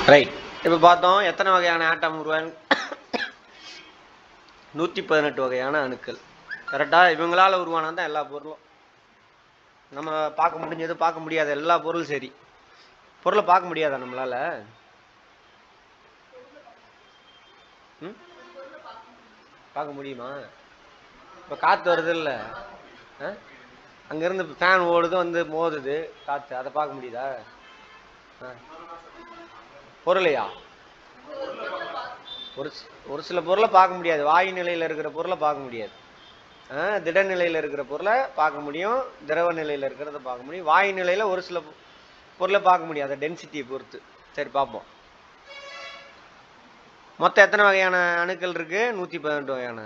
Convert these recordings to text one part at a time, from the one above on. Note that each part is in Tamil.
ரைட் இப்போ பார்த்தோம் எத்தனை வகையான ஆட்டம் உருவாங்க நூற்றி பதினெட்டு வகையான அணுக்கள் கரெக்டாக இவங்களால உருவானது தான் எல்லா பொருளும் நம்ம பார்க்க முடிஞ்சது பார்க்க முடியாத எல்லா பொருளும் சரி பொருளை பார்க்க முடியாதா நம்மளால ம் பார்க்க முடியுமா இப்போ காற்று வருது இல்லை அங்கேருந்து ஃபேன் ஓடுது வந்து மோதுது காற்று அதை பார்க்க முடியுதா ஆ பொருளையா ஒரு சி- ஒரு சில பொருளை பார்க்க முடியாது வாயு நிலையில் இருக்கிற பொருளை பார்க்க முடியாது ஆ, திட நிலையில் இருக்கிற பொருளை பார்க்க முடியும் திரவ நிலையில் இருக்கிறத பார்க்க முடியும் வாயு நிலையில் ஒரு சில பொ- பொருளை பார்க்க முடியும் அதை டென்சிட்டியை பொறுத்து சரி பார்ப்போம் மொத்தம் எத்தனை வகையான அணுக்கள் இருக்கு நூற்றி பதினெட்டு வகையான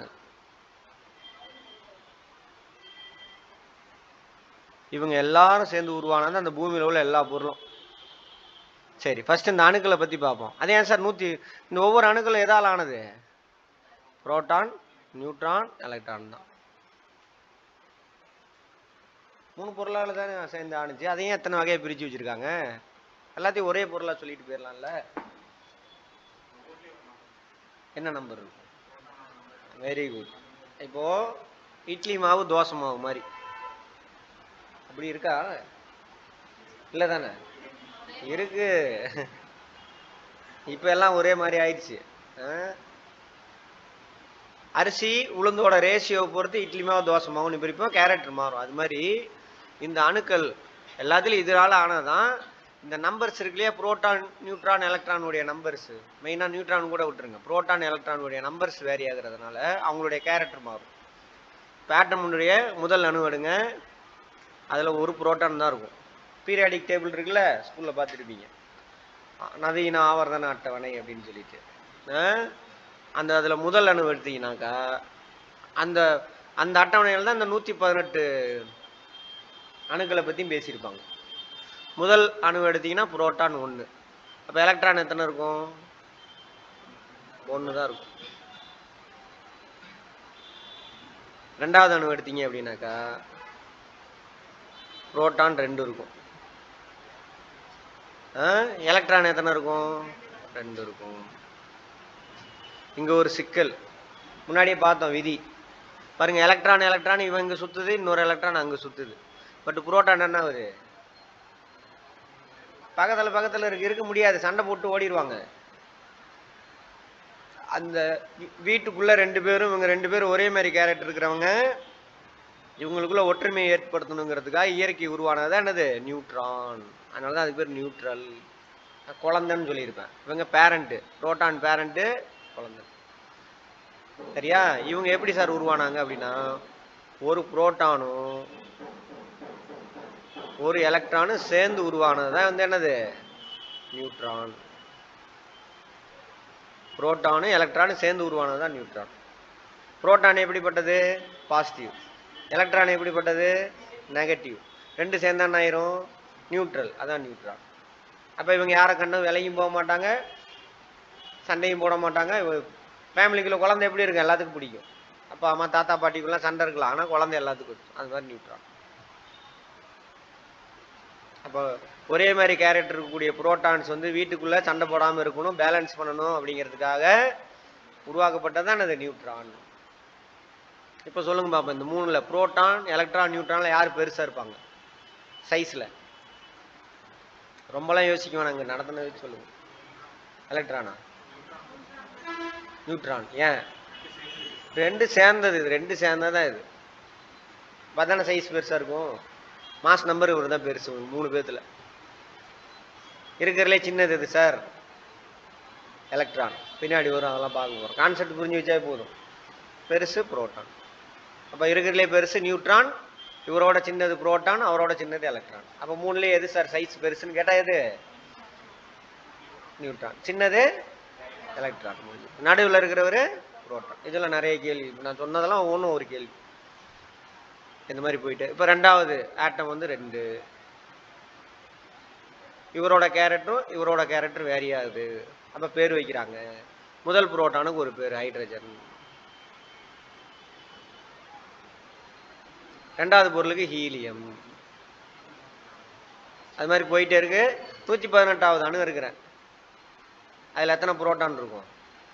இவங்க எல்லாரும் சேர்ந்து உருவானது அந்த பூமியில் உள்ள எல்லா பொருளும் சரி ஃபர்ஸ்ட் இந்த அணுக்களை பற்றி பார்ப்போம் அது ஏன் சார் நூற்றி இந்த ஒவ்வொரு அணுக்களும் எதால் ஆனது புரோட்டான் நியூட்ரான் எலக்ட்ரான் தான் மூணு பொருளால் தானே சேர்ந்து ஆணுச்சு அதையும் எத்தனை வகையை பிரித்து வச்சுருக்காங்க எல்லாத்தையும் ஒரே பொருளாக சொல்லிட்டு போயிடலாம்ல என்ன நம்பர் இருக்கும் வெரி குட் இப்போ இட்லி மாவு தோசை மாவு மாதிரி அப்படி இருக்கா இல்லை தானே இருக்கு இப்போ எல்லாம் ஒரே மாதிரி ஆயிடுச்சு ஆ? அரிசி உளுந்தோட ரேஷியோவை பொறுத்து இட்லி மாவு தோசை மாவுன்னு பிரிப்போம் கேரக்டர் மாறும் அது மாதிரி இந்த அணுக்கள் எல்லாத்துலேயும் இதனால ஆனதான் இந்த நம்பர்ஸ் இருக்கு இல்லையா புரோட்டான் நியூட்ரான் எலக்ட்ரானுடைய நம்பர்ஸ் மெயினாக நியூட்ரான் கூட விட்டுருங்க புரோட்டான் எலக்ட்ரானுடைய நம்பர்ஸ் வேரி ஆகுறதுனால அவங்களுடைய கேரக்டர் மாறும் பேட்டமுடைய முதல் அணு எடுங்க அதில் ஒரு புரோட்டான் தான் இருக்கும் பீரியாடிக் டேபிள் இருக்குல்ல ஸ்கூலில் பார்த்துருப்பீங்க நவீன ஆவர்த்தன அட்டவணை அப்படின்னு சொல்லிட்டு ஆ? அந்த அதில் முதல் அணு எடுத்தீங்கன்னாக்கா அந்த அந்த அட்டவணையில் தான் இந்த நூற்றி பதினெட்டு அணுக்களை பற்றியும் பேசியிருப்பாங்க முதல் அணு எடுத்தீங்கன்னா புரோட்டான் ஒன்று அப்போ எலக்ட்ரான் எத்தனை இருக்கும் ஒன்று தான் இருக்கும் ரெண்டாவது அணு எடுத்தீங்க அப்படின்னாக்கா புரோட்டான் ரெண்டு இருக்கும் எலக்ட்ரான் எத்தனை இருக்கும் ரெண்டு இருக்கும் இங்கே ஒரு சிக்கல் முன்னாடியே பார்த்தோம் விதி பாருங்க எலக்ட்ரான் எலக்ட்ரான் இவன் இங்கே சுற்றுது இன்னொரு எலக்ட்ரான் அங்கே சுற்றுது பட் புரோட்டான் என்ன ஆகுது பக்கத்தில் பக்கத்தில் இருக்கு இருக்க முடியாது சண்டை போட்டு ஓடிடுவாங்க அந்த வீ- வீட்டுக்குள்ள ரெண்டு பேரும் இவங்க ரெண்டு பேரும் ஒரே மாதிரி கேரக்டர் இருக்கிறவங்க இவங்களுக்குள்ள ஒற்றுமையை ஏற்படுத்தணுங்கிறதுக்காக இயற்கை உருவானது தான் என்னது நியூட்ரான் அதனால தான் அது பேர் நியூட்ரல் குழந்தைன்னு சொல்லியிருப்பேன் இவங்க பேரண்ட்டு புரோட்டான் பேரண்ட்டு குழந்தை சரியா இவங்க எப்படி சார் உருவானாங்க அப்படின்னா ஒரு புரோட்டானும் ஒரு எலக்ட்ரானும் சேர்ந்து உருவானது தான் வந்து என்னது நியூட்ரான் புரோட்டானும் எலக்ட்ரானும் சேர்ந்து உருவானது தான் நியூட்ரான் புரோட்டான் எப்படிப்பட்டது பாசிட்டிவ் எலக்ட்ரான் எப்படிப்பட்டது நெகட்டிவ் ரெண்டு சேர்ந்தா என்ன ஆயிரும் நியூட்ரல் அதான் நியூட்ரான் அப்போ இவங்க யாரை கண்டும் விலையும் போக மாட்டாங்க சண்டையும் போட மாட்டாங்க ஃபேமிலிக்குள்ள குழந்தை எப்படி இருக்கும் எல்லாத்துக்கும் பிடிக்கும் அப்பா அம்மா தாத்தா பாட்டிக்குள்ள சண்டை இருக்கலாம் ஆனால் குழந்தை எல்லாத்துக்கும் இருக்கும் அது மாதிரி நியூட்ரான் அப்போ ஒரே மாதிரி கேரக்டர் இருக்கக்கூடிய புரோட்டான்ஸ் வந்து வீட்டுக்குள்ள சண்டை போடாமல் இருக்கணும் பேலன்ஸ் பண்ணணும் அப்படிங்கிறதுக்காக உருவாக்கப்பட்டதான் அது நியூட்ரான் இப்போ சொல்லுங்க பாப்பா இந்த மூணுல புரோட்டான் எலக்ட்ரான் நியூட்ரான்ல யார் பெருசா இருப்பாங்க சைஸ்ல ரொம்பலாம் யோசிக்க வேணாங்க நடத்தினது சொல்லுங்க எலக்ட்ரானா நியூட்ரான் ஏன் ரெண்டு சேர்ந்தது இது ரெண்டு சேர்ந்ததான் இது பார்த்தானே சைஸ் பெருசா இருக்கும் மாஸ் நம்பர் இவர் தான் பெருசு மூணு பேர்த்துல இருக்கிறதுலே சின்னது இது சார் எலக்ட்ரான் பின்னாடி வரும் அதெல்லாம் பார்க்க போகிறோம் கான்செப்ட் புரிஞ்சு வச்சாவே போதும் பெருசு புரோட்டான் அப்போ இருக்கிறதுலே பெருசு நியூட்ரான் இவரோட சின்னது புரோட்டான் அவரோட சின்னது எலக்ட்ரான் அப்போ மூணுலேயே எது சார் சைஸ் பெருசுன்னு கேட்டால் எது நியூட்ரான் சின்னது எலக்ட்ரான் நடுவில் இருக்கிறவர் புரோட்டான் இதில் நிறைய கேள்வி இப்ப நான் சொன்னதெல்லாம் ஒவ்வொன்றும் ஒரு கேள்வி இந்த மாதிரி போயிட்டு இப்போ ரெண்டாவது ஆட்டம் வந்து ரெண்டு இவரோட கேரக்டரும் இவரோட கேரக்டர் வேரி ஆகுது அப்போ பேர் வைக்கிறாங்க முதல் புரோட்டானுக்கு ஒரு பேர் ஹைட்ரஜன் ரெண்டாவது பொருளுக்கு ஹீலியம் அது மாதிரி போயிட்டே இருக்கு நூற்றி பதினெட்டாவது அணு இருக்கிறேன் அதில் எத்தனை புரோட்டான் இருக்கும்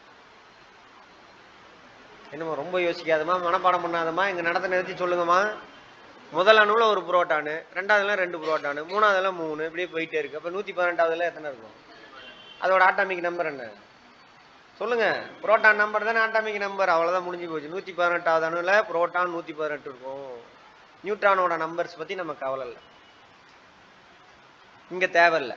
என்னம்மா ரொம்ப யோசிக்காதம்மா மனப்பாடம் பண்ணாதம்மா இங்கே நடத்த நிறுத்தி சொல்லுங்கம்மா முதல் அணுவில் ஒரு புரோட்டானு ரெண்டாவதுல ரெண்டு புரோட்டானு மூணாவதுல மூணு இப்படியே போயிட்டே இருக்கு அப்போ நூற்றி பதினெட்டாவதுல எத்தனை இருக்கும் அதோட ஆட்டாமிக் நம்பர் என்ன சொல்லுங்க புரோட்டான் நம்பர் தானே ஆட்டாமிக் நம்பர் அவ்வளோதான் முடிஞ்சு போச்சு நூற்றி பதினெட்டாவது அணுவில் புரோட்டான் நூற்றி பதினெட்டு இருக்கும் நியூட்ரானோட நம்பர்ஸ் பற்றி நம்ம கவலை இல்லை இங்கே தேவையில்லை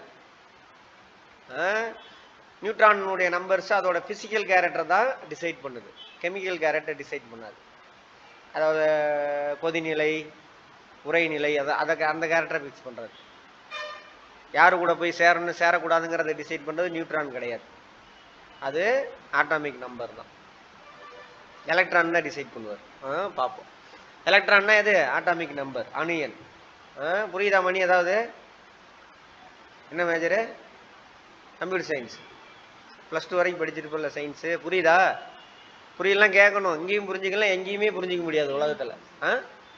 நியூட்ரானுடைய நம்பர்ஸ் அதோட ஃபிசிக்கல் கேரக்டர் தான் டிசைட் பண்ணுது கெமிக்கல் கேரக்டர் டிசைட் பண்ணாது அதாவது கொதிநிலை உரைநிலை அதை அதை அந்த கேரக்டரை ஃபிக்ஸ் பண்ணுறது யாரு கூட போய் சேரணும் சேரக்கூடாதுங்கிறத டிசைட் பண்ணுறது நியூட்ரான் கிடையாது அது ஆட்டாமிக் நம்பர் தான் எலக்ட்ரான் தான் டிசைட் பண்ணுவார் ஆ பார்ப்போம் எலக்ட்ரான்னா எது ஆட்டாமிக் நம்பர் அணு எண் ஆ, புரியுதா மணி ஏதாவது என்ன major computer science plus two வரைக்கும் படிச்சிருப்பல சயின்ஸு புரியுதா புரியலாம் கேட்கணும் இங்கேயும் புரிஞ்சுக்கலாம் எங்கேயுமே புரிஞ்சிக்க முடியாது உலகத்தில் ஆ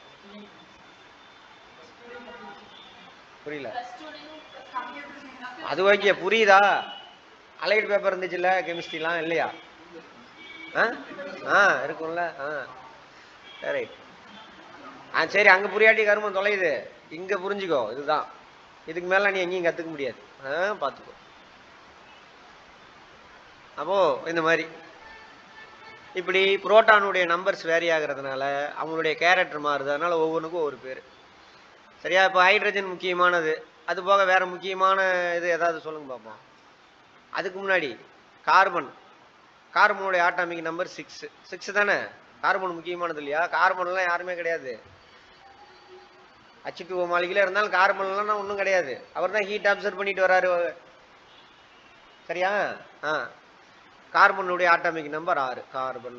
புரியல அது வரைக்கும் புரியுதா அலைட் பேப்பர் இருந்துச்சுல்ல கெமிஸ்ட்ரிலாம் இல்லையா ஆ ஆ இருக்கும்ல ஆ சரி ஆ சரி அங்கே புரியாட்டி கருமம் தொலையுது இங்கே புரிஞ்சுக்கோ இதுதான் இதுக்கு மேலே நீ எங்கேயும் கற்றுக்க முடியாது ஆ பார்த்துக்கோ அப்போ இந்த மாதிரி இப்படி புரோட்டானுடைய நம்பர்ஸ் வேரி ஆகுறதுனால அவங்களுடைய கேரக்டர் மாறுது அதனால ஒவ்வொன்றுக்கும் ஒரு பேர் சரியா இப்போ ஹைட்ரஜன் முக்கியமானது அது போக வேற முக்கியமான இது ஏதாவது சொல்லுங்க பார்ப்போம் அதுக்கு முன்னாடி கார்பன் கார்பனுடைய ஆட்டாமிக் நம்பர் சிக்ஸ் சிக்ஸ் தானே கார்பன் முக்கியமானது இல்லையா கார்பன்லாம் யாருமே கிடையாது அச்சு டூ மாளிகையில் இருந்தாலும் கார்பன்லாம் ஒன்றும் கிடையாது அவர் தான் ஹீட் அப்சர்வ் பண்ணிட்டு வராரு சரியா ஆ கார்பனுடைய ஆட்டாமிக் நம்பர் ஆறு கார்பன்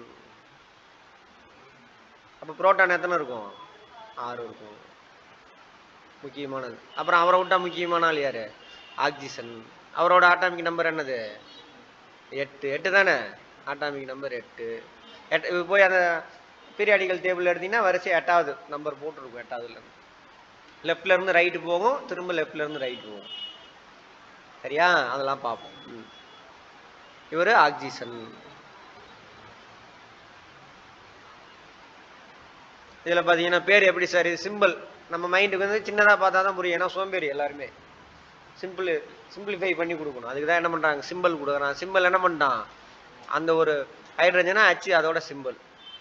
அப்போ புரோட்டான் எத்தனை இருக்கும் ஆறு இருக்கும் முக்கியமானது அப்புறம் அவரை விட்டா முக்கியமான ஆள் யாரு ஆக்சிஜன் அவரோட ஆட்டாமிக் நம்பர் என்னது எட்டு எட்டு தானே ஆட்டாமிக் நம்பர் எட்டு எட்டு இப்ப போய் அந்த பீரியாடிக்கல் டேபிள் எடுத்தீங்கன்னா வரிசை எட்டாவது நம்பர் போட்டிருக்கும் எட்டாவதுல இருந்து லெஃப்ட்ல இருந்து ரைட்டு போகும் திரும்ப லெஃப்ட்ல இருந்து ரைட் போகும் சரியா அதெல்லாம் பார்ப்போம் ம். இவர் ஆக்சிஜன் இதுல பாத்தீங்கன்னா பேர் எப்படி சார் இது சிம்பிள் நம்ம மைண்டுக்கு வந்து சின்னதா பார்த்தா தான் புரியும் ஏன்னா சோம்பேறி எல்லாருமே சிம்பிள் சிம்பிளிஃபை பண்ணி கொடுக்கணும் அதுக்கு தான் என்ன பண்றாங்க சிம்பிள் கொடுக்குறான் சிம்பிள் என்ன பண்ணிட்டான் அந்த ஒரு ஹைட்ரஜனா அச்சு அதோட சிம்பிள்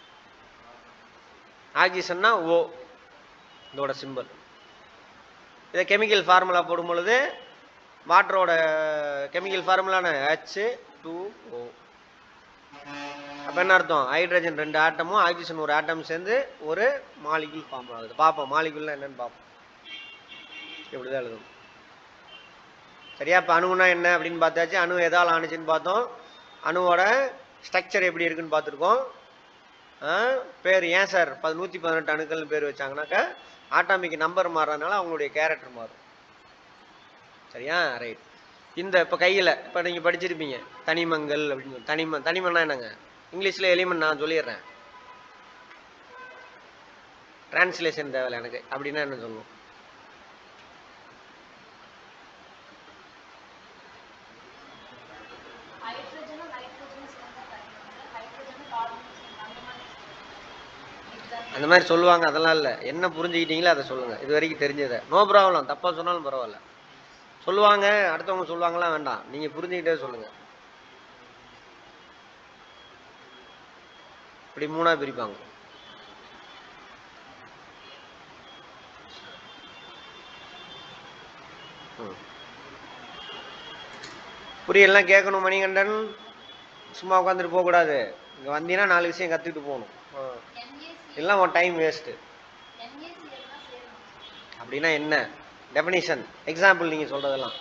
ஆக்சிஜன்னா ஓ இதோட சிம்பிள் இதை கெமிக்கல் ஃபார்முலா போடும் பொழுது வாட்டரோட கெமிக்கல் ஃபார்முலான ஹெச் டூ ஓ அப்போ என்ன அர்த்தம் ஹைட்ரஜன் ரெண்டு ஆட்டமும் ஆக்சிஜன் ஒரு ஆட்டம் சேர்ந்து ஒரு மாலிகுல் ஃபார்ம் ஆகுது பார்ப்போம் மாலிகுல்னா என்னன்னு பார்ப்போம் இப்படிதான் எழுதும் சரியா இப்போ அணுனா என்ன அப்படின்னு பார்த்தாச்சு அணு எதால் ஆணுச்சுன்னு பார்த்தோம் அணுவோட ஸ்ட்ரக்சர் எப்படி இருக்குன்னு பார்த்துருக்கோம் ஆ, பேர் ஏன் சார் பது நூற்றி பதினெட்டு அணுக்கள்னு பேர் வச்சாங்கன்னாக்கா ஆட்டாமிக் நம்பர் மாறுறதுனால அவங்களுடைய கேரக்டர் மாறும் சரியா ரைட் இந்த இப்போ கையில் இப்போ நீங்கள் படிச்சிருப்பீங்க தனிமங்கள் அப்படின்னு சொல்லி தனிம தனிமம்னா என்னங்க இங்கிலீஷில் எலிமெண்ட் நான் சொல்லிடுறேன் டிரான்ஸ்லேஷன் தேவையில்ல எனக்கு அப்படின்னா என்ன சொல்லணும் ஹைட்ரஜனும் நைட்ரஜனும் சேர்ந்த தனிமங்கள் ஹைட்ரஜனும் கார்பனும் சேர்ந்த அந்த மாதிரி எக்ஸாம்பிள் அந்த மாதிரி சொல்லுவாங்க அதெல்லாம் இல்லை என்ன புரிஞ்சுக்கிட்டீங்களோ அதை சொல்லுங்கள் இது வரைக்கும் தெரிஞ்சதை நோ ப்ராப்ளம் தப்பாக சொன்னாலும் பரவாயில்ல சொல்லுவாங்க அடுத்தவங்க சொல்லுவாங்களாம் வேண்டாம் நீங்கள் புரிஞ்சுக்கிட்டே சொல்லுங்கள் இப்படி மூணாக பிரிப்பாங்க ம். புரியலாம் கேட்கணும் மணிகண்டன் சும்மா உட்காந்துட்டு போகக்கூடாது இங்கே வந்தீங்கன்னா நாலு விஷயம் கற்றுக்கிட்டு போகணும் ஆ. என்ஏசி எல்லாம் உன் டைம் வேஸ்ட்டு என்ஏசி எல்லாம் சேரணும் அப்படின்னா என்ன டெஃபினிஷன் எக்ஸாம்பிள் நீங்கள் சொல்கிறதெல்லாம்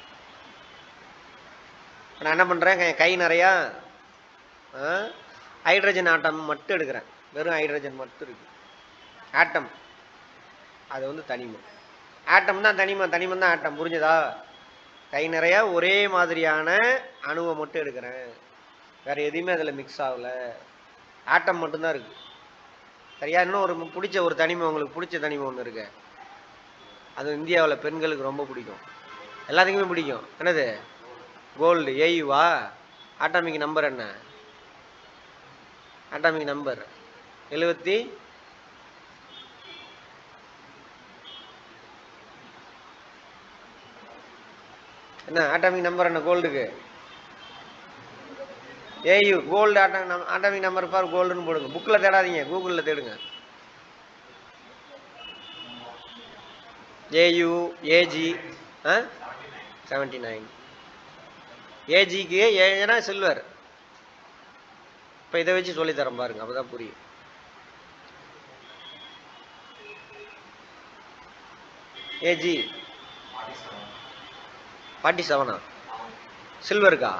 நான் என்ன பண்ணுறேன் கை நிறையா ஹைட்ரஜன் ஆட்டம் மட்டும் எடுக்கிறேன் வெறும் ஹைட்ரஜன் மட்டும் இருக்கு ஆட்டம் அது வந்து தனிமம் ஆட்டம் தான் தனிமம் தனிமம் தான் ஆட்டம் புரிஞ்சுதா கை நிறைய ஒரே மாதிரியான அணுவை மட்டும் எடுக்கிறேன் வேற எதுவுமே அதில் மிக்ஸ் ஆகல ஆட்டம் மட்டும்தான் இருக்கு சரியா இன்னும் ஒரு பிடிச்ச ஒரு தனிமம் உங்களுக்கு பிடிச்ச தனிமம் ஒன்று இருக்கு அது இந்தியாவில் பெண்களுக்கு ரொம்ப பிடிக்கும் எல்லாத்துக்குமே பிடிக்கும் என்னது கோல்டு ஏயுவா ஆட்டாமிக் நம்பர் என்ன ஆட்டாமிக் நம்பர் எழுபத்தி என்ன ஆட்டாமிக் நம்பர் என்ன கோல்டுக்கு ஏயு கோல்டு ஆட்டா ஆட்டாமிக் நம்பர் பார் கோல்டுன்னு போடுங்க புக்கில் தேடாதீங்க கூகுளில் தேடுங்க ஏயு ஏஜி ஆ செவன்டி நைன் ஏஜிக்கு ஏன்னா சில்வர் இப்போ இதை வச்சு சொல்லித்தரேன் பாருங்க அப்பதான் புரியும் ஏஜி ஃபார்ட்டி செவனா சில்வருக்கா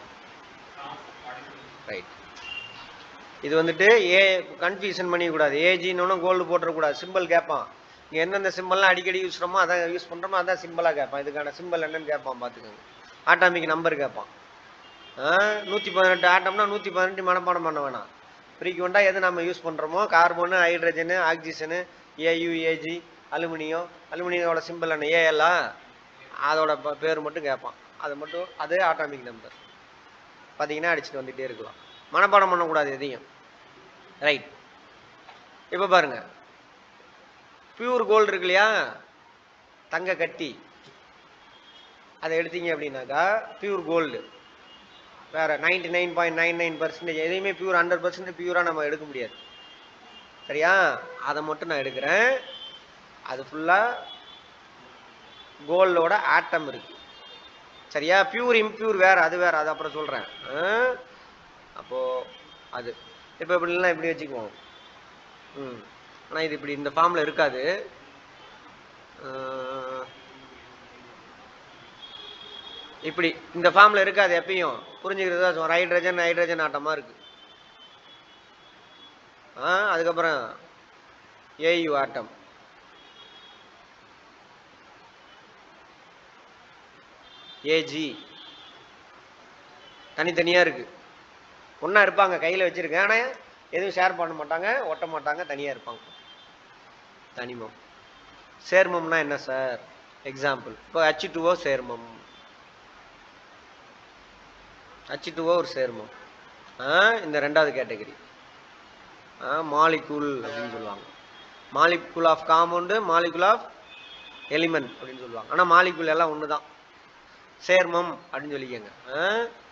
ரைட் இது வந்துட்டு ஏ கன்ஃபியூஷன் பண்ணிக்கூடாது ஏஜின்னு கோல்டு போட்டுறக்கூடாது சிம்பிள் கேட்பான் இங்கே எந்தெந்த சிம்பிள்லாம் அடிக்கடி யூஸ் பண்ணுறோமோ அதான் யூஸ் பண்ணுறோமோ அதான் சிம்பிளாக கேட்பான் இதுக்கான சிம்பிள் என்னன்னு கேட்பான் பார்த்துக்கோங்க ஆட்டாமிக் நம்பர் கேட்பான் நூற்றி பதினெட்டு ஆட்டம்னா நூற்றி பதினெட்டு மனப்பாடம் பண்ண வேணாம் ஃப்ரீக்வெண்ட்டாக எது நம்ம யூஸ் பண்ணுறோமோ carbon hydrogen oxygen AU AG aluminium அலுமினியோட சிம்பிள் என்ன ஏஎல்லா அதோட ப- பேர் மட்டும் கேட்பான் அது மட்டும் அது ஆட்டாமிக் நம்பர் பார்த்தீங்கன்னா அடிச்சுட்டு வந்துட்டே இருக்கலாம் மனப்பாடம் பண்ணக்கூடாது எதையும் ரைட் இப்போ பாருங்க பியூர் கோல்டு இருக்கு இல்லையா தங்க கட்டி அதை எடுத்தீங்க அப்படின்னாக்கா பியூர் கோல்டு வேற ninety nine point nine nine percentage எதையுமே பியூர் ஹண்ட்ரட் பர்சன்ட் பியூராக நம்ம எடுக்க முடியாது சரியா அதை மட்டும் நான் எடுக்கிறேன் அது ஃபுல்லாக கோல்டோட ஆட்டம் இருக்கு சரியா பியூர் இம்பியூர் வேற அது வேற அது அப்புறம் சொல்கிறேன் அப்போ அது இப்போ இப்படிலாம் இப்படி வச்சுக்குவோம் ம் ஆனால் இது இப்படி இந்த ஃபார்மில் இருக்காது அஹ், இப்படி இந்த ஃபார்மில் இருக்காது எப்பயும் புரிஞ்சுக்கிறது தான் சொல்றேன். ஹைட்ரஜன் ஹைட்ரஜன் ஆட்டமாக இருக்கு ஆ அதுக்கப்புறம் ஏயு ஆட்டம் ஏஜி தனித்தனியாக இருக்கு ஒன்றா இருப்பாங்க கையில் வச்சிருக்கேன் ஆனால் எதுவும் ஷேர் பண்ண மாட்டாங்க ஒட்ட மாட்டாங்க தனியாக இருப்பாங்க தனிமம் சேர்மம்னா என்ன சார் எக்ஸாம்பிள் இப்போ ஹச் டூஓ சேர்மம் ஹச் டூஓ ஒரு சேர்மம் ஆ இந்த ரெண்டாவது கேட்டகரி ஆ மாலிகூல் அப்படின்னு சொல்லுவாங்க molecule of compound molecule of element அப்படின்னு சொல்லுவாங்க ஆனால் மாலிகுல் எல்லாம் ஒன்று தான் சேர்மம் அப்படின்னு சொல்லிக்கங்க ஆ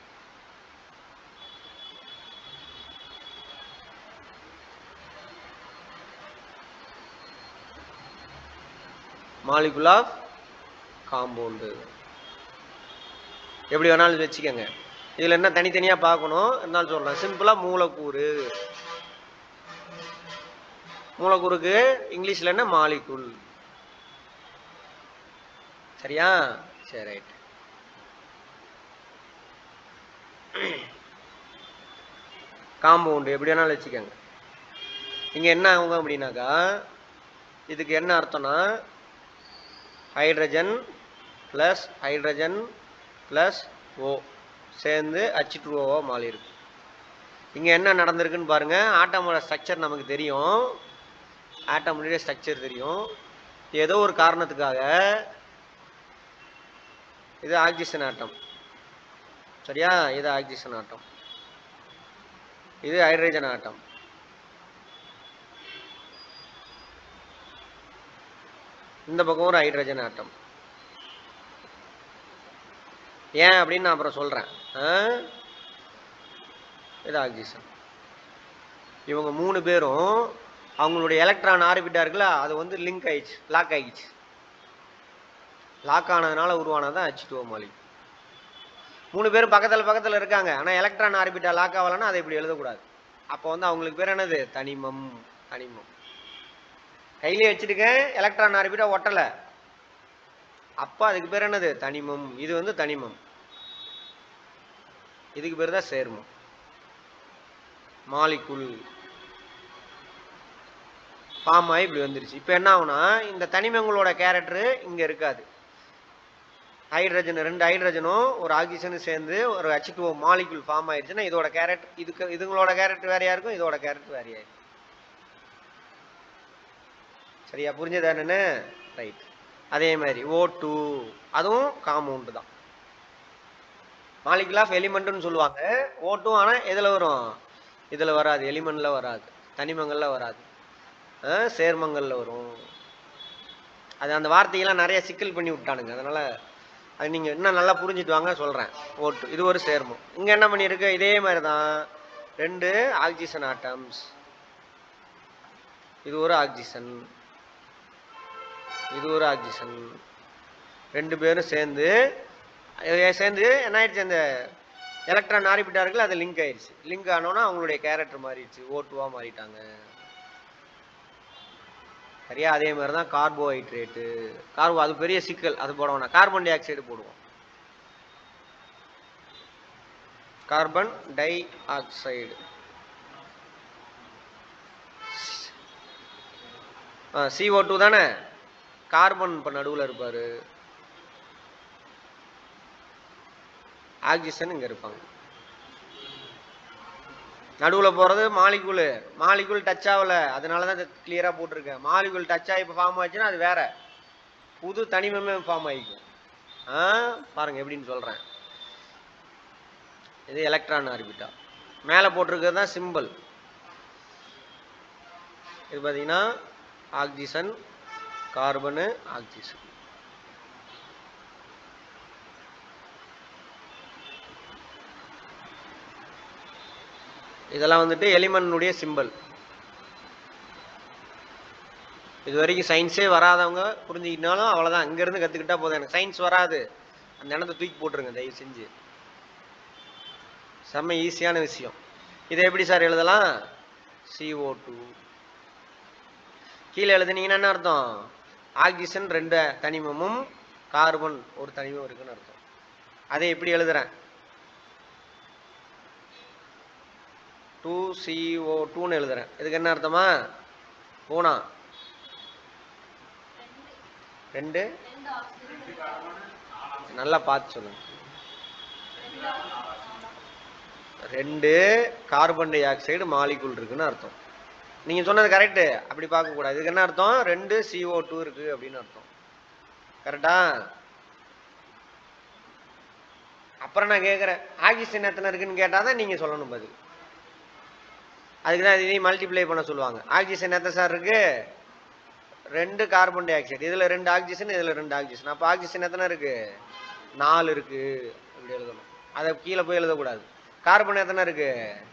மாலிகுல் ஆஃப் காம்பவுண்டு எப்படி வேணாலும் வச்சுக்கோங்க இதில் என்ன தனித்தனியாக பார்க்கணும் இருந்தாலும் சொல்கிறேன் சிம்பிளாக மூலக்கூறு மூலக்கூறுக்கு இங்கிலீஷில் என்ன மாலிகுல் சரியா சரி ரைட் காம்பவுண்டு எப்படி வேணாலும் வச்சுக்கோங்க இங்கே என்ன ஆகுங்க அப்படின்னாக்கா இதுக்கு என்ன அர்த்தம்னா hydrogen plus hydrogen plus O சேர்ந்து ஹச் டூ ஓவாக மாறி இருக்கு இங்கே என்ன நடந்திருக்குன்னு பாருங்க ஆட்டமோட ஸ்ட்ரக்சர் நமக்கு தெரியும் ஆட்டமுடைய ஸ்ட்ரக்சர் தெரியும் ஏதோ ஒரு காரணத்துக்காக இது ஆக்சிஜன் ஆட்டம் சரியா இது ஆக்சிஜன் ஆட்டம் இது ஹைட்ரஜன் ஆட்டம் இந்த பக்கம் ஒரு ஹைட்ரஜன் ஆட்டம் ஏன் அப்படின்னு நான் அப்புறம் சொல்றேன் ஆ? இது ஆக்சிஜன் இவங்க மூணு பேரும் அவங்களுடைய எலக்ட்ரான் ஆர்பிட்டா இருக்குல்ல அது வந்து லிங்க் ஆயிடுச்சு லாக் ஆயிடுச்சு லாக் ஆனதுனால உருவானதான் ஹச் டூ மாலி மூணு பேரும் பக்கத்துல பக்கத்துல இருக்காங்க ஆனா எலக்ட்ரான் ஆர்பிட்டா லாக் ஆகலைன்னா அதை இப்படி எழுதக்கூடாது அப்போ வந்து அவங்களுக்கு பேர் என்னது தனிமம் தனிமம் கையிலே வச்சிருக்கேன் எலக்ட்ரான் ஆர்பிட்டா ஒட்டலை அப்போ அதுக்கு பேர் என்னது தனிமம் இது வந்து தனிமம் இதுக்கு பேர் தான் சேர்மம் மாலிகுல் ஃபார்ம் ஆகி இப்படி வந்துருச்சு இப்போ என்ன ஆகும்னா இந்த தனிமங்களோட கேரக்டர் இங்கே இருக்காது ஹைட்ரஜன் ரெண்டு ஹைட்ரஜனும் ஒரு ஆக்சிஜனும் சேர்ந்து ஒரு ஹச் டூ மாலிகுல் ஃபார்ம் ஆயிடுச்சுன்னா இதோட கேரக்டர் இதுக்கு இதுங்களோட கேரக்டர் வேறையா இருக்கும் இதோட கேரக்டர் வேறையா இருக்கும் சரியா புரிஞ்சதா என்னன்னு ரைட் அதே மாதிரி ஓ டூ அதுவும் காம்பவுண்டு தான் மாலிகுல் ஆஃப் எலிமெண்ட்னு சொல்லுவாங்க ஓட்டும் ஆனால் எதில் வரும் இதில் வராது எலிமெண்ட்ல வராது தனிமங்கள்ல வராது ஆ, சேர்மங்கள்ல வரும் அது அந்த வார்த்தையெல்லாம் நிறைய சிக்கல் பண்ணி விட்டானுங்க அதனால அது நீங்கள் இன்னும் நல்லா புரிஞ்சுட்டு வாங்க சொல்கிறேன் ஓட்டு இது ஒரு சேர்மம் இங்கே என்ன பண்ணியிருக்கு இதே மாதிரி தான் ரெண்டு ஆக்சிஜன் ஆட்டம்ஸ் இது ஒரு ஆக்சிஜன் இது ஒரு ஆக்சிஜன் ரெண்டு பேரும் சேர்ந்து அஹ் சேர்ந்து என்ன ஆயிடுச்சு அந்த எலக்ட்ரான் ஆரிபிட்டா இருக்குல்ல அது லிங்க் ஆயிடுச்சு லிங்க் ஆனோன்னா அவங்களுடைய கேரக்டர் மாறிடுச்சு ஓட்டுவா மாறிட்டாங்க சரியா அதே மாதிரி தான் கார்போஹைட்ரேட்டு கார்போ அது பெரிய சிக்கல் அது போட வேணாம் கார்பன் டை ஆக்சைடு போடுவோம் carbon dioxide CO two தானே கார்பன் இப்போ நடுவில் இருப்பார் ஆக்சிஜன் இங்கே இருப்பாங்க நடுவில் போகிறது மாலிகுல் மாலிகுல் டச் ஆகல அதனால தான் கிளியராக போட்டிருக்கேன் மாலிகுல் டச் ஆகி இப்போ ஃபார்ம் ஆச்சுன்னா அது வேற புது தனிமமே ஃபார்ம் ஆகிக்கும் ஆ பாருங்க எப்படின்னு சொல்கிறேன் இது எலக்ட்ரான் ஆர்பிட்டா மேலே போட்டிருக்கிறது தான் சிம்பிள் இது பார்த்தீங்கன்னா ஆக்சிஜன் கார்பனு ஆக்சிஜன் இதெல்லாம் வந்துட்டு எலிமெண்ட்னுடைய சிம்பல் இது வரைக்கும் சயின்ஸே வராதவங்க புரிஞ்சுக்கிட்டாலும் அவ்வளோதான் இங்கேருந்து கற்றுக்கிட்டா போதும் எனக்கு சயின்ஸ் வராது அந்த இடத்த தூக்கி போட்டுருங்க தயவு செஞ்சு செம்ம ஈஸியான விஷயம் இதை எப்படி சார் எழுதலாம் CO2 டூ கீழே எழுதுனீங்கன்னா என்ன அர்த்தம் ஆக்சிஜன் ரெண்டு தனிமமும் கார்பன் ஒரு தனிமம் இருக்குன்னு அர்த்தம் அதை எப்படி எழுதுறேன் டூ சிஓ டூன்னு எழுதுறேன் இதுக்கு என்ன அர்த்தமா பூனா ரெண்டு ரெண்டு ஆக்சிஜன் நல்லா பார்த்து சொல்லுங்க ரெண்டு கார்பன் டை ஆக்சைடு மாலிகுல் இருக்குன்னு அர்த்தம் நீங்க சொன்னது கரெக்டு அப்படி பார்க்க கூடாது இதுக்கு என்ன அர்த்தம் ரெண்டு CO2 டூ இருக்கு அப்படின்னு அர்த்தம் கரெக்டா அப்புறம் நான் கேட்குறேன் ஆக்சிஜன் எத்தனை இருக்குன்னு கேட்டால் தான் நீங்கள் சொல்லணும் பதில் அதுக்கு தான் இதையும் மல்டிப்ளை பண்ண சொல்லுவாங்க ஆக்சிஜன் எத்தனை சார் இருக்கு ரெண்டு கார்பன் டை ஆக்சைடு இதில் ரெண்டு ஆக்சிஜன் இதில் ரெண்டு ஆக்சிஜன் அப்போ ஆக்சிஜன் எத்தனை இருக்கு நாலு இருக்கு இப்படி எழுதணும் அதை கீழே போய் எழுதக்கூடாது கார்பன் எத்தனை இருக்கு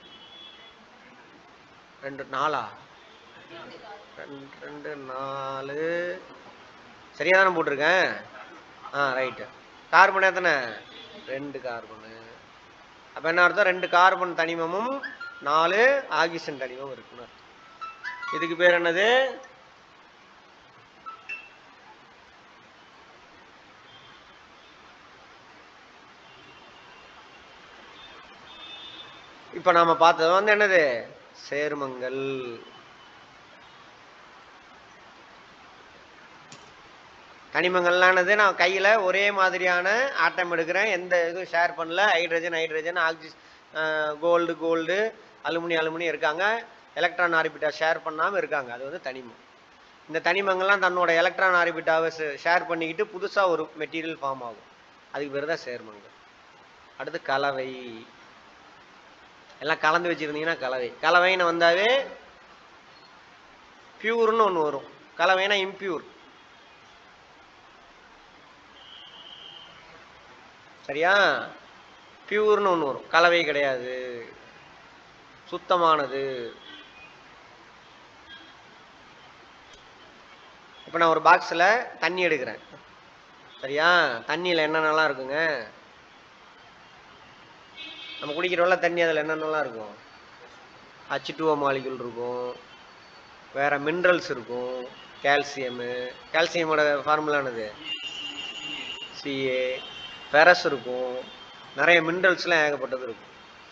ரெண்டு நாலா ரெண்டு ரெண்டு நாலு சரியா தானே போட்டிருக்கேன் ஆ ரைட்டு கார்பன் எத்தனை ரெண்டு கார்பனு அப்போ என்ன அர்த்தம் ரெண்டு கார்பன் தனிமமும் நாலு ஆக்சிஜன் தனிமம் இருக்குன்னு அர்த்தம் இதுக்கு பேர் என்னது இப்ப நாம பார்த்தது வந்து என்னது சேர்மங்கள் கனிமங்கள்லாம் என்னது நான் கையில ஒரே மாதிரியான ஆட்டம் எடுக்கிறேன் எந்த இதுவும் ஷேர் பண்ணல hydrogen hydrogen oxygen gold gold அலுமினி அலுமினி இருக்காங்க எலக்ட்ரான் ஆர்பிட்டா ஷேர் பண்ணாம இருக்காங்க அது வந்து தனிமம் இந்த தனிமங்கள்லாம் தன்னோட எலக்ட்ரான் ஆர்பிட்டாவை ஷேர் பண்ணிக்கிட்டு புதுசா ஒரு மெட்டீரியல் ஃபார்ம் ஆகும் அதுக்கு பேர் தான் சேர்மங்கள் அடுத்து கலவை எல்லாம் கலந்து வச்சிருந்தீங்கன்னா கலவை கலவைன்னு வந்தாவே பியூர்னு ஒன்று வரும் கலவைனா இம்பியூர் சரியா பியூர்னு ஒன்று வரும் கலவை கிடையாது சுத்தமானது இப்போ நான் ஒரு பாக்ஸில் தண்ணி எடுக்கிறேன் சரியா தண்ணியில் என்னென்னலாம் இருக்குங்க நம்ம குடிக்கிறோம்ல தண்ணி அதில் என்னென்னலாம் இருக்கும் ஹச் டூஓ மாலிகுல் இருக்கும் வேற மினரல்ஸ் இருக்கும் கால்சியமு கால்சியமோட ஃபார்முலா என்னது சிஏ ஃபெரஸ் இருக்கும் நிறைய மினரல்ஸ்லாம் ஏகப்பட்டது இருக்கும்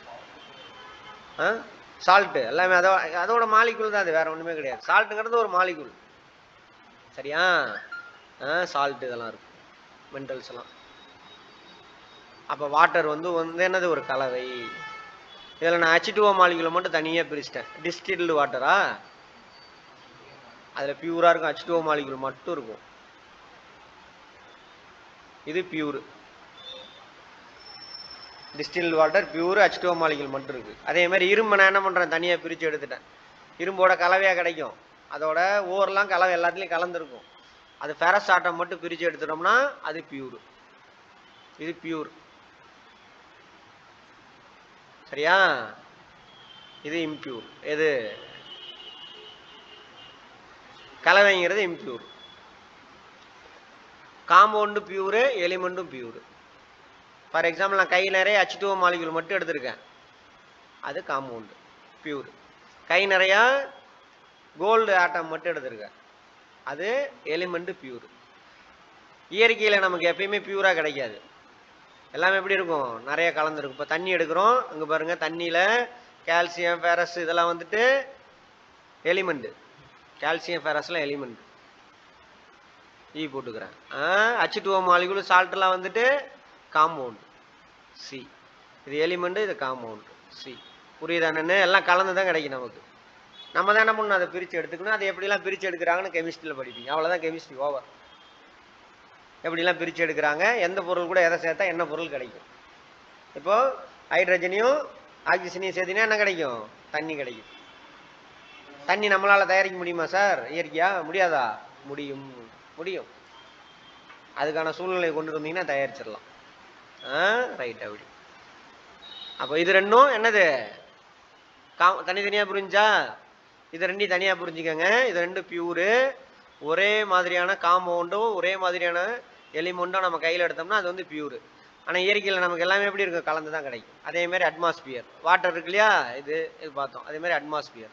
ஆ சால்ட்டு எல்லாமே அதோ அதோட மாலிகுல் தான் அது வேற ஒன்றுமே கிடையாது சால்ட்டுங்கிறது ஒரு மாலிகுல் சரியா ஆ சால்ட் இதெல்லாம் இருக்கும் மினரல்ஸ் எல்லாம் அப்போ வாட்டர் வந்து வந்து என்னது ஒரு கலவை இதில் நான் ஹச் டூஓ மாலிகுலை மட்டும் தனியாக பிரிச்சிட்டேன் டிஸ்டில்டு வாட்டரா அதில் பியூராக இருக்கும் ஹச் டூஓ மாலிகுல் மட்டும் இருக்கும் இது pure distil water pure H2O molecule மட்டும் இருக்குது அதே மாதிரி இரும்பு நான் என்ன பண்ணுறேன் தனியாக பிரித்து எடுத்துட்டேன் இரும்போட கலவையாக கிடைக்கும் அதோட ஓரெலாம் கலவை எல்லாத்துலேயும் கலந்துருக்கும் அது ஃபெரஸ் ஆட்டம் மட்டும் பிரித்து எடுத்துட்டோம்னா அது பியூர் இது பியூர் சரியா இது இம்பியூர் எது கலவைங்கிறது இம்பியூர் காம்பவுண்டு பியூரு எலிமெண்ட்டும் பியூரு ஃபார் எக்ஸாம்பிள் நான் கை நிறைய ஹச் டூ மாலிகுல் மட்டும் எடுத்திருக்கேன் அது காம்பவுண்டு பியூர் கை நிறையா கோல்டு ஆட்டம் மட்டும் எடுத்திருக்கேன் அது எலிமெண்ட்டு பியூர் இயற்கையில் நமக்கு எப்பயுமே பியூராக கிடைக்காது எல்லாமே எப்படி இருக்கும் நிறைய கலந்துருக்கும் இப்போ தண்ணி எடுக்கிறோம் அங்கே பாருங்கள் தண்ணியில் கால்சியம் ஃபெரஸ் இதெல்லாம் வந்துட்டு எலிமெண்ட்டு கால்சியம் ஃபெரஸ்லாம் எலிமெண்ட் ஈ போட்டுக்கிறேன் ஹச் டூ மாலிகுல் சால்ட்லாம் வந்துட்டு காம்பவுண்ட் சி இது எலிமெண்ட் இது காம்பவுண்ட் சி புரியுதா என்னன்னு எல்லாம் கலந்து தான் கிடைக்கும் நமக்கு நம்ம தான் என்ன பண்ணணும் அதை பிரித்து எடுத்துக்கணும் அதை எப்படிலாம் பிரித்து எடுக்கிறாங்கன்னு கெமிஸ்ட்ரியில் படிப்பீங்க அவ்வளோதான் கெமிஸ்ட்ரி ஓவர் எப்படிலாம் பிரித்து எடுக்கிறாங்க எந்த பொருள் கூட எதை சேர்த்தா என்ன பொருள் கிடைக்கும் இப்போ ஹைட்ரஜனையும் ஆக்சிஜனையும் சேர்த்தினா என்ன கிடைக்கும் தண்ணி கிடைக்கும் தண்ணி நம்மளால் தயாரிக்க முடியுமா சார் இயற்கையா முடியாதா முடியும் முடியும் அதுக்கான சூழ்நிலையை கொண்டு வந்தீங்கன்னா தயாரிச்சிடலாம் ஆ ரைட் அப்படி அப்போ இது ரெண்டும் என்னது கா தனித்தனியாக புரிஞ்சா இது ரெண்டையும் தனியாக புரிஞ்சுக்கோங்க இது ரெண்டு பியூரு ஒரே மாதிரியான காம்பவுண்டும் ஒரே மாதிரியான எலிமெண்ட்டும் நம்ம கையில் எடுத்தோம்னா அது வந்து பியூரு ஆனால் இயற்கையில் நமக்கு எல்லாமே எப்படி இருக்கும் கலந்து தான் கிடைக்கும் அதே மாதிரி அட்மாஸ்பியர் வாட்டர் இருக்கு இல்லையா இது இது பார்த்தோம் அதே மாதிரி அட்மாஸ்பியர்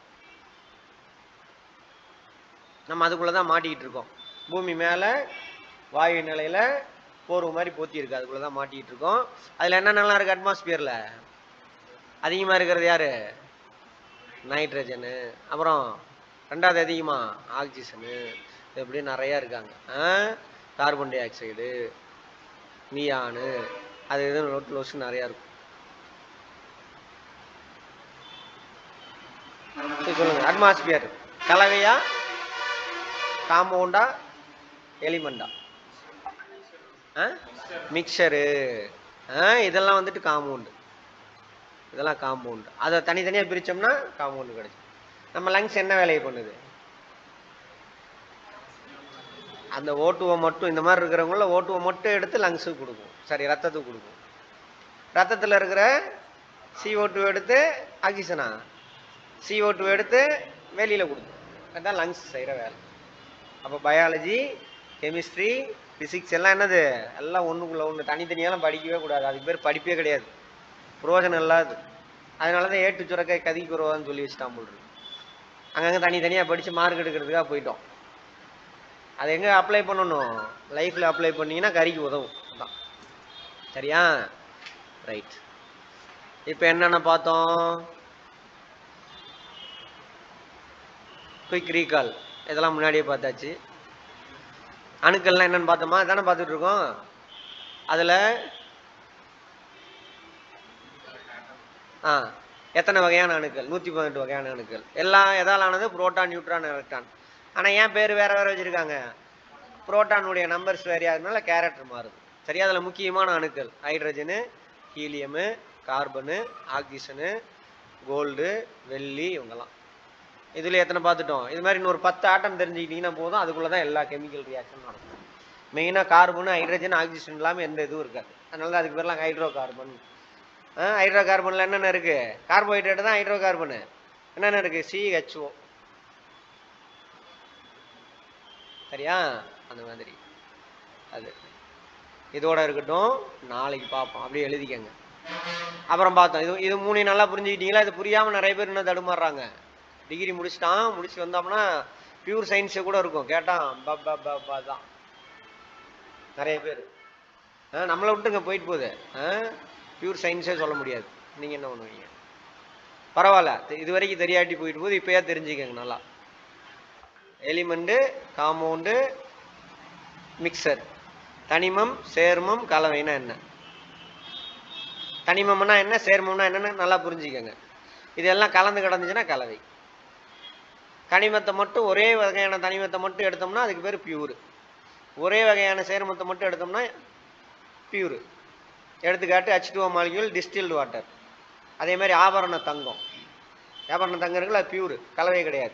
நம்ம அதுக்குள்ளே தான் மாட்டிக்கிட்டு இருக்கோம் பூமி மேலே வாயு நிலையில் போர்வு மாதிரி போத்தி இருக்கு அதுக்குள்ளே தான் மாட்டிக்கிட்டு இருக்கோம் அதில் என்னென்னலாம் இருக்குது அட்மாஸ்பியரில் அதிகமாக இருக்கிறது யாரு நைட்ரஜனு அப்புறம் ரெண்டாவது அதிகமாக ஆக்சிஜனு இப்படி நிறையா இருக்காங்க கார்பன் டை ஆக்சைடு நியானு அது இது நோட் லோஸ் நிறையா இருக்கும் சரி, சொல்லுங்க அட்மாஸ்பியர் கலவையா காம்பவுண்டா எலிமெண்டா மிக்சரு இதெல்லாம் வந்துட்டு காம்பவுண்டு இதெல்லாம் காம்பவுண்டு அதை தனித்தனியாக பிரித்தோம்னா காம்பவுண்டு கிடைக்கும் நம்ம லங்ஸ் என்ன வேலையை பண்ணுது அந்த ஓட்டுவை மட்டும் இந்த மாதிரி இருக்கிறவங்கள ஓட்டுவை மட்டும் எடுத்து லங்ஸுக்கு கொடுக்கும் சரி ரத்தத்துக்கு கொடுக்கும் ரத்தத்தில் இருக்கிற CO2 டூ எடுத்து ஆக்சிஜனா CO2 டூ எடுத்து வெளியில் கொடுக்கும் அதுதான் லங்ஸ் செய்கிற வேலை அப்போ பயாலஜி கெமிஸ்ட்ரி ஃபிசிக்ஸ் எல்லாம் என்னது எல்லாம் ஒன்றுக்குள்ள ஒன்று தனித்தனியாலாம் படிக்கவே கூடாது அதுக்கு பேர் படிப்பே கிடையாது புரோஜனம் இல்லாது அதனால தான் ஏட்டு சுரக்காய் கதிக்கு வருவான்னு சொல்லி வச்சுட்டான் போல் இருக்கு அங்கங்கே தனித்தனியாக படித்து மார்க் எடுக்கிறதுக்காக போயிட்டோம் அதை எங்கே அப்ளை பண்ணணும் லைஃப்பில் அப்ளை பண்ணீங்கன்னா கறிக்கு உதவும் அதான் சரியா ரைட் இப்போ என்னென்ன பார்த்தோம் குயிக் ரீகால் இதெல்லாம் முன்னாடியே பார்த்தாச்சு அணுக்கள்லாம் என்னன்னு பார்த்தோமா தானே பார்த்துட்டு இருக்கோம் அதில் ஆ எத்தனை வகையான அணுக்கள் நூற்றி பதினெட்டு வகையான அணுக்கள் எல்லாம் எதால் ஆனது புரோட்டான் நியூட்ரான் எலக்ட்ரான் ஆனால் ஏன் பேர் வேற வேற வச்சுருக்காங்க புரோட்டானுடைய நம்பர்ஸ் வேறையாகிறதுனால கேரக்டர் மாறுது சரியா அதில் முக்கியமான அணுக்கள் hydrogen helium carbon oxygen gold வெள்ளி இவங்கெல்லாம் இதில் எத்தனை பார்த்துட்டோம் இது மாதிரி இன்னொரு பத்து ஆட்டம் தெரிஞ்சுக்கிட்டிங்கன்னா போதும் அதுக்குள்ளே தான் எல்லா கெமிக்கல் ரியாக்ஷன் நடக்கும் மெயினாக கார்பனு ஹைட்ரஜன் ஆக்சிஜன் இல்லாமல் எந்த இதுவும் இருக்காது அதனால தான் அதுக்கு பேர்லாம் ஹைட்ரோ கார்பன் ஹைட்ரோ கார்பனில் என்னென்ன இருக்குது கார்போஹைட்ரேட் தான் ஹைட்ரோ கார்பனு என்னென்ன இருக்குது சிஹெச்ஓ சரியா அந்த மாதிரி அது இதோட இருக்கட்டும் நாளைக்கு பார்ப்போம் அப்படியே எழுதிக்கங்க அப்புறம் பார்த்தோம் இது இது மூணு நல்லா புரிஞ்சுக்கிட்டீங்களா இது புரியாமல் நிறைய பேர் இன்னும் தடுமாறுறாங்க டிகிரி முடிச்சிட்டான் முடிச்சு வந்தோம்னா பியூர் சயின்ஸு கூட இருக்கும் கேட்டான் ப ப ப ப தான் நிறைய பேர் ஆ நம்மளை விட்டுங்க போயிட்டு போகுது ஆ பியூர் சயின்ஸே சொல்ல முடியாது நீங்கள் என்ன பண்ணுவீங்க பரவாயில்ல தெ- இது வரைக்கும் தெரியாட்டி போயிட்டு போகுது இப்போயே தெரிஞ்சுக்கங்க நல்லா எலிமெண்ட்டு காம்பவுண்டு மிக்சர் தனிமம் சேர்மம் கலவைனா என்ன தனிமம்னா என்ன சேர்மம்னா என்னன்னு நல்லா புரிஞ்சுக்கங்க இதெல்லாம் கலந்து கிடந்துச்சுன்னா கலவை கனிமத்தை மட்டும் ஒரே வகையான தனிமத்தை மட்டும் எடுத்தோம்னா அதுக்கு பேர் பியூர் ஒரே வகையான சேர்மத்தை மட்டும் எடுத்தோம்னா பியூர் எடுத்துக்காட்டு H two molecule distilled water அதே மாதிரி ஆபரண தங்கம் ஆபரண தங்கம் இருக்குல்ல அது பியூர் கலவை கிடையாது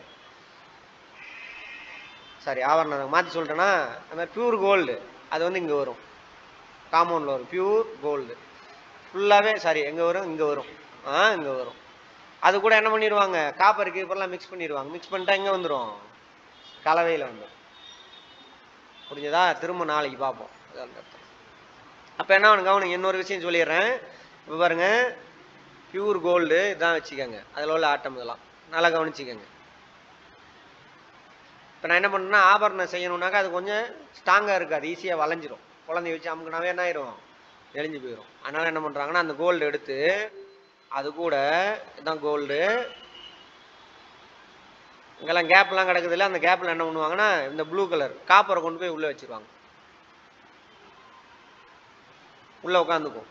சாரி ஆபரண தங்கம் மாற்றி சொல்லிட்டேன்னா அந்த மாதிரி பியூர் கோல்டு அது வந்து இங்கே வரும் காம்பவுண்டில் வரும் பியூர் கோல்டு ஃபுல்லாகவே சாரி எங்கே வரும் இங்கே வரும் ஆ இங்கே வரும் அது கூட என்ன பண்ணிடுவாங்க காப்பர் கீப்பர்லாம் மிக்ஸ் பண்ணிடுவாங்க மிக்ஸ் பண்ணிட்டா எங்கே வந்துடும் கலவையில் வந்துடும் புரிஞ்சதா திரும்ப நாளைக்கு பார்ப்போம் அப்போ என்ன ஒன்று கவனிங்க இன்னொரு விஷயம் சொல்லிடுறேன் இப்போ பாருங்க பியூர் கோல்டு இதான் வச்சுக்கோங்க அதில் உள்ள ஆட்டம் இதெல்லாம் நல்லா கவனிச்சுக்கோங்க இப்போ நான் என்ன பண்ணேன்னா ஆபரணம் செய்யணும்னாக்கா அது கொஞ்சம் ஸ்ட்ராங்காக இருக்காது ஈஸியாக வளைஞ்சிரும் குழந்தைய வச்சு அமுக்குனாவே என்ன ஆயிரும் எழிஞ்சு போயிடும் அதனால என்ன பண்ணுறாங்கன்னா அந்த கோல்டு எடுத்து அது கூட இதான் கோல்டு இங்கெல்லாம் கேப்லாம் கிடக்குதுல்ல அந்த கேப்பில் என்ன பண்ணுவாங்கன்னா இந்த ப்ளூ கலர் காப்பரை கொண்டு போய் உள்ளே வச்சிருவாங்க உள்ளே உட்காந்துக்கும்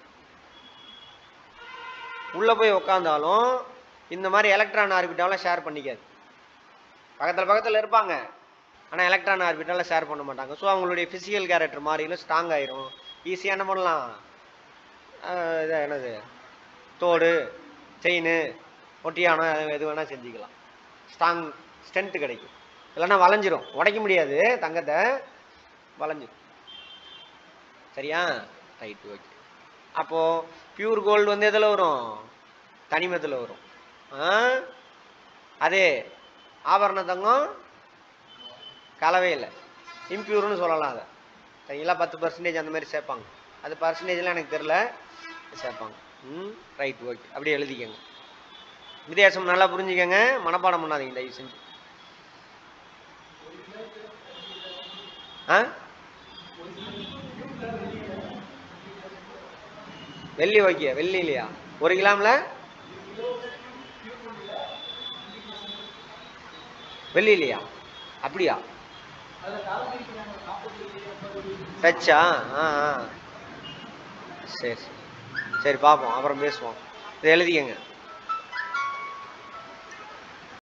உள்ளே போய் உட்காந்தாலும் இந்த மாதிரி எலக்ட்ரான் ஆர்பிட்டாலாம் ஷேர் பண்ணிக்காது பக்கத்தில் பக்கத்தில் இருப்பாங்க ஆனால் எலக்ட்ரான் ஆர்பிட்டாலாம் ஷேர் பண்ண மாட்டாங்க ஸோ அவங்களுடைய ஃபிசிக்கல் கேரக்டர் மாறிலும் ஸ்ட்ராங் ஆயிரும் ஈஸியாக என்ன பண்ணலாம் ஆஹ் இது என்னது தோடு செயின் ஒட்டியானம் அது எது வேணால் செஞ்சுக்கலாம் ஸ்ட்ராங் ஸ்ட்ரென்த்து கிடைக்கும் இல்லைன்னா வளைஞ்சிரும் உடைக்க முடியாது தங்கத்தை வளைஞ்சிரும் சரியா ரைட் ஓகே அப்போது பியூர் கோல்டு வந்து எதில் வரும் தனிமத்தில் வரும் ஆ அதே ஆபரண தங்கம் கலவையில் இம்பியூர்னு சொல்லலாம் அதை சரிங்களா பத்து பர்சன்டேஜ் அந்த மாதிரி சேர்ப்பாங்க அது பர்சன்டேஜ்லாம் எனக்கு தெரில சேர்ப்பாங்க ம் ரைட் ஓகே அப்படியே எழுதிக்கங்க வித்தியாசம் நல்லா புரிஞ்சுக்கங்க மனப்பாடம் பண்ணாதீங்க தயவு செஞ்சு ஆ வெள்ளி ஓகே வெள்ளி இல்லையா ஒரு கிராம்ல வெள்ளி இல்லையா அப்படியா டச்சா ஆ ஆ சரி சரி சரி பார்ப்போம் அப்புறம் பேசுவோம் இதை எழுதிக்கங்க